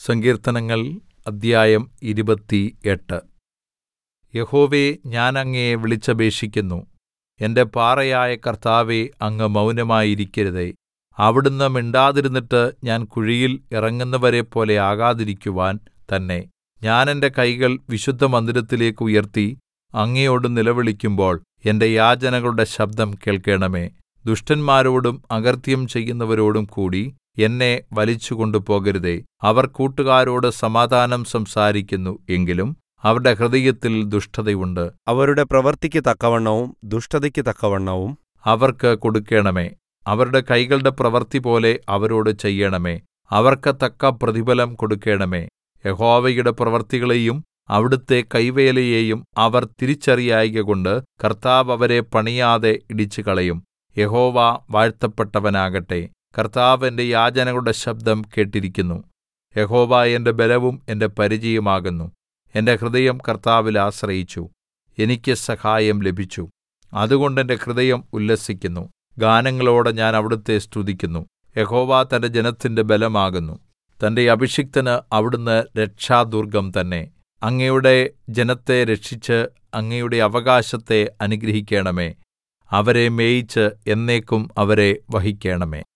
സങ്കീർത്തനങ്ങൾ അദ്ധ്യായം ഇരുപത്തിയെട്ട് യഹോവേ ഞാൻ അങ്ങയെ വിളിച്ചപേക്ഷിക്കുന്നു എന്റെ പാറയായ കർത്താവേ അങ്ങ് മൗനമായിരിക്കരുതേ അവിടുന്ന് മിണ്ടാതിരുന്നിട്ട് ഞാൻ കുഴിയിൽ ഇറങ്ങുന്നവരെപ്പോലെ ആകാതിരിക്കുവാൻ തന്നെ ഞാൻ എന്റെ കൈകൾ വിശുദ്ധമന്ദിരത്തിലേക്ക് ഉയർത്തി അങ്ങയോട് നിലവിളിക്കുമ്പോൾ എന്റെ യാചനകളുടെ ശബ്ദം കേൾക്കണമേ ദുഷ്ടന്മാരോടും അകൃത്യം ചെയ്യുന്നവരോടും കൂടി എന്നെ വലിച്ചുകൊണ്ടു പോകരുതേ അവർ കൂട്ടുകാരോട് സമാധാനം സംസാരിക്കുന്നു എങ്കിലും അവരുടെ ഹൃദയത്തിൽ ദുഷ്ടതയുണ്ട് അവരുടെ പ്രവൃത്തിക്ക് തക്കവണ്ണവും ദുഷ്ടതയ്ക്ക് തക്കവണ്ണവും അവർക്ക് കൊടുക്കണമേ അവരുടെ കൈകളുടെ പ്രവൃത്തിപോലെ അവരോട് ചെയ്യണമേ അവർക്ക് തക്ക പ്രതിഫലം കൊടുക്കണമേ യഹോവയുടെ പ്രവൃത്തികളെയും അവിടുത്തെ കൈവേലയെയും അവർ തിരിച്ചറിയായ്കകൊണ്ട് കർത്താവ് അവരെ പണിയാതെ ഇടിച്ചുകളയും യഹോവ വാഴ്ത്തപ്പെട്ടവനാകട്ടെ കർത്താവ് എന്റെ യാചനകളുടെ ശബ്ദം കേട്ടിരിക്കുന്നു യഹോവ എന്റെ ബലവും എന്റെ പരിചയമാകുന്നു എന്റെ ഹൃദയം കർത്താവിൽ ആശ്രയിച്ചു എനിക്ക് സഹായം ലഭിച്ചു അതുകൊണ്ട് എന്റെ ഹൃദയം ഉല്ലസിക്കുന്നു ഗാനങ്ങളോടെ ഞാൻ അവിടുത്തെ സ്തുതിക്കുന്നു യഹോവ തന്റെ ജനത്തിന്റെ ബലമാകുന്നു തന്റെ അഭിഷിക്തന് അവിടുന്ന് രക്ഷാദുർഗ്ഗം തന്നെ അങ്ങയുടെ ജനത്തെ രക്ഷിച്ച് അങ്ങയുടെ അവകാശത്തെ അനുഗ്രഹിക്കണമേ അവരെ മേയിച്ച് എന്നേക്കും അവരെ വഹിക്കണമേ